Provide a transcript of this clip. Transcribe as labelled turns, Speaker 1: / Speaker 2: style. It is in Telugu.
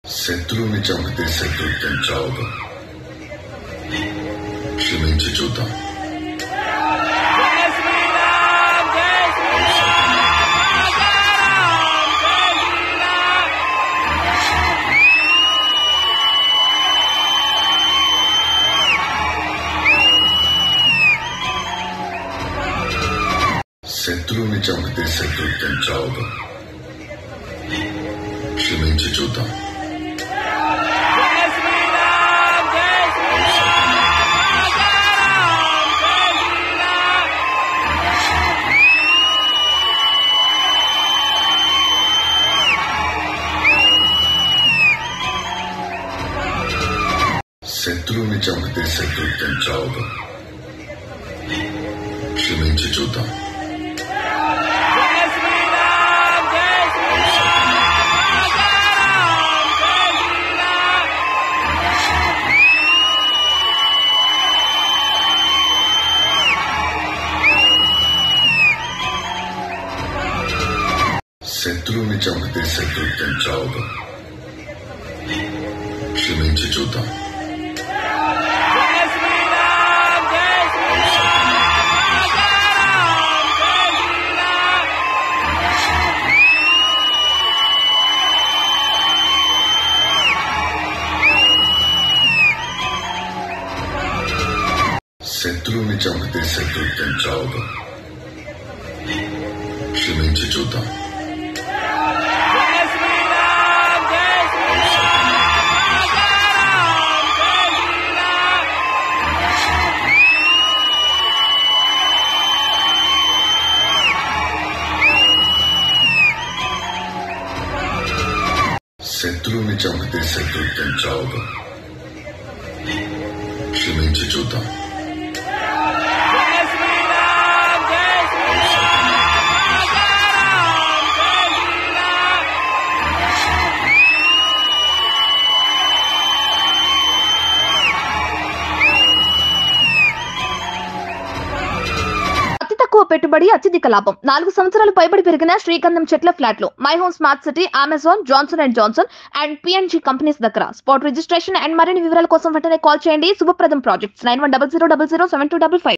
Speaker 1: శత్రువుని చంపితే శత్రుత్వం చావదు క్షమించి చూద్దాం
Speaker 2: జై శ్రీరామ్ జై శ్రీరామ్ రామ్ జై శ్రీరామ్
Speaker 1: శత్రువుని చంపితే శత్రుత్వం చావదు క్షమించి చూద్దాం
Speaker 2: జై శ్రీరామ్ జై శ్రీరామ్ రామ్ జై శ్రీరామ్
Speaker 1: శత్రువుని చంపితే శత్రుత్వం చావదు క్షమించి చూద్దాం
Speaker 2: జై శ్రీరామ్ జై శ్రీరామ్ రామ్ జై శ్రీరామ్
Speaker 1: శత్రువుని చంపితే శత్రుత్వం చావదు క్షమించి చూద్దాం
Speaker 2: జై శ్రీరామ్ జై శ్రీరామ్ రామ్ జై శ్రీరామ్
Speaker 1: శత్రువుని చంపితే శత్రుత్వం చావదు క్షమించి చూద్దాం
Speaker 2: జై శ్రీరామ్ జై శ్రీరామ్ రామ్ జై శ్రీరామ్
Speaker 1: శత్రువుని చంపితే శత్రుత్వం చావదు క్షమించి చూద్దాం
Speaker 2: జై శ్రీరామ్ జై శ్రీరామ్ రామ్ జై శ్రీరామ్
Speaker 3: అతి తక్కువ పెట్టుబడి అత్యధిక లాభం నాలుగు సంవత్సరాలు పైబడి పెరిగిన శ్రీగంధం చెట్ల ఫ్లాట్లు my home smart city Amazon Johnson and Johnson and PNG companies దగ్గర స్పాట్ రిజిస్ట్రేషన్ అండ్ మరిన్ని వివరాల కోసం వెంటనే కాల్ చేయండి Subhapradam projects nine one double zero double zero seven two double five